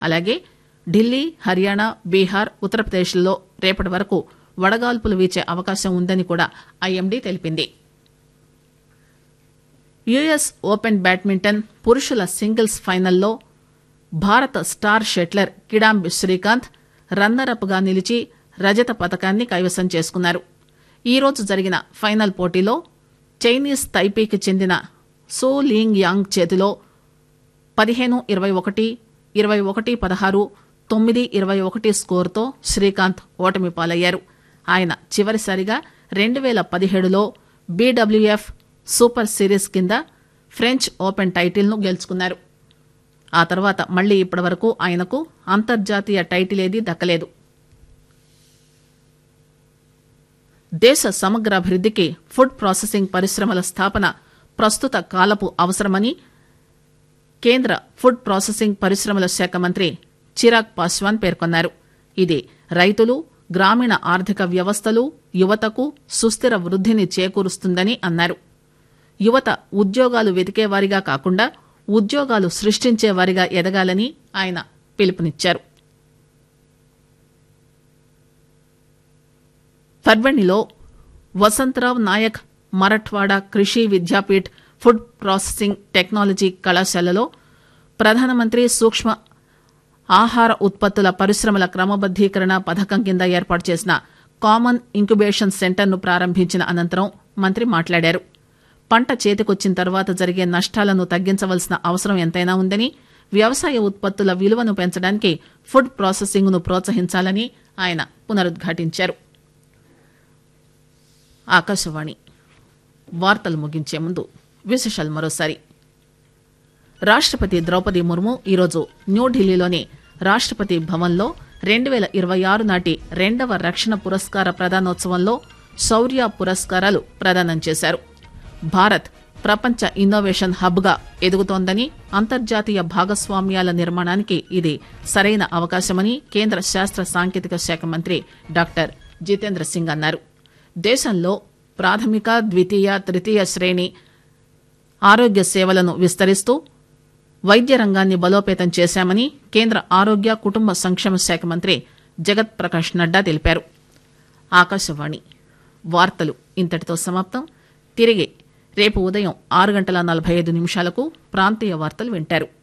అలాగే ఢిల్లీ హర్యానా బీహార్ ఉత్తరప్రదేశ్లలో రేపటి వరకు వడగాల్పులు వీచే అవకాశం ఉందని కూడా ఐఎండీ తెలిపింది యుఎస్ ఓపెన్ బ్యాడ్మింటన్ పురుషుల సింగిల్స్ ఫైనల్లో భారత star shuttler Kidambi Srikanth runner up గా నిలిచి రజత పథకాన్ని కైవసం చేసుకున్నారు ఈ రోజు జరిగిన ఫైనల్ పోటీలో చైనీస్ తైపీకి చెందిన సో లింగ్ యాంగ్ చేతిలో పదిహేను ఇరవై ఒకటి ఇరవై ఒకటి పదహారు తొమ్మిది ఇరవై ఒకటి స్కోరుతో శ్రీకాంత్ ఓటమి పాలయ్యారు ఆయన చివరిసారిగా రెండు వేల పదిహేడులో బీడబ్ల్యూఎఫ్ సూపర్ సిరీస్ కింద ఫ్రెంచ్ ఓపెన్ టైటిల్ను గెలుచుకున్నారు ఆ తర్వాత మళ్లీ ఇప్పటివరకు ఆయనకు అంతర్జాతీయ టైటిల్ ఏదీ దక్కలేదు దేశ సమగ్ర అభివృద్దికి ఫుడ్ ప్రాసెసింగ్ పరిశ్రమల స్థాపన ప్రస్తుత కాలపు అవసరమని కేంద్ర ఫుడ్ ప్రాసెసింగ్ పరిశ్రమల శాఖ మంత్రి చిరాగ్ పాస్వాన్ పేర్కొన్నారు ఇది రైతులు గ్రామీణ ఆర్థిక వ్యవస్థలు యువతకు సుస్థిర వృద్దిని చేకూరుస్తుందని అన్నారు యువత ఉద్యోగాలు వెతికేవారిగా కాకుండా ఉద్యోగాలు సృష్టించేవారిగా ఎదగాలని ఆయన పిలుపునిచ్చారు పర్వణిలో వసంతరావ్ నాయక్ మరఠ్వాడా కృషి విద్యాపీఠ్ ఫుడ్ ప్రాసెసింగ్ టెక్నాలజీ కళాశాలలో ప్రధానమంత్రి సూక్ష్మ ఆహార ఉత్పత్తుల పరిశ్రమల క్రమబద్దీకరణ పథకం కింద ఏర్పాటు చేసిన కామన్ ఇంక్యుబేషన్ సెంటర్ను ప్రారంభించిన అనంతరం మంత్రి మాట్లాడారు పంట చేతికొచ్చిన తర్వాత జరిగే నష్టాలను తగ్గించవలసిన అవసరం ఎంతైనా ఉందని వ్యవసాయ ఉత్పత్తుల విలువను పెంచడానికి ఫుడ్ ప్రాసెసింగ్ ను ప్రోత్సహించాలని ఆయన పునరుద్ఘాటించారు ఆకాశవాణి వార్తలు ముగించే ముందు విశేషాలు మరోసారి రాష్టపతి ద్రౌపది ముర్ము ఈరోజు న్యూఢిల్లీలోని రాష్టపతి భవన్లో రెండు వేల ఇరవై ఆరు నాటి రెండవ రక్షణ పురస్కార ప్రదానోత్సవంలో శౌర్య పురస్కారాలు ప్రదానం చేశారు భారత్ ప్రపంచ ఇన్నోవేషన్ హబ్గా ఎదుగుతోందని అంతర్జాతీయ భాగస్వామ్యాల నిర్మాణానికి ఇది సరైన అవకాశమని కేంద్ర శాస్త్ర సాంకేతిక శాఖ మంత్రి డాక్టర్ జితేంద్ర సింగ్ అన్నారు దేశంలో ప్రాథమిక ద్వితీయ తృతీయ శ్రేణి ఆరోగ్య సేవలను విస్తరిస్తూ వైద్య రంగాన్ని బలోపేతం చేశామని కేంద్ర ఆరోగ్య కుటుంబ సంక్షేమ శాఖ మంత్రి జగత్ ప్రకాష్ నడ్డా తెలిపారు ఆకాశవాణి వార్తలు ఇంతటితో సమాప్తం తిరిగి రేపు ఉదయం ఆరు గంటల నలభై ఐదు నిమిషాలకు ప్రాంతీయ వార్తలు వింటారు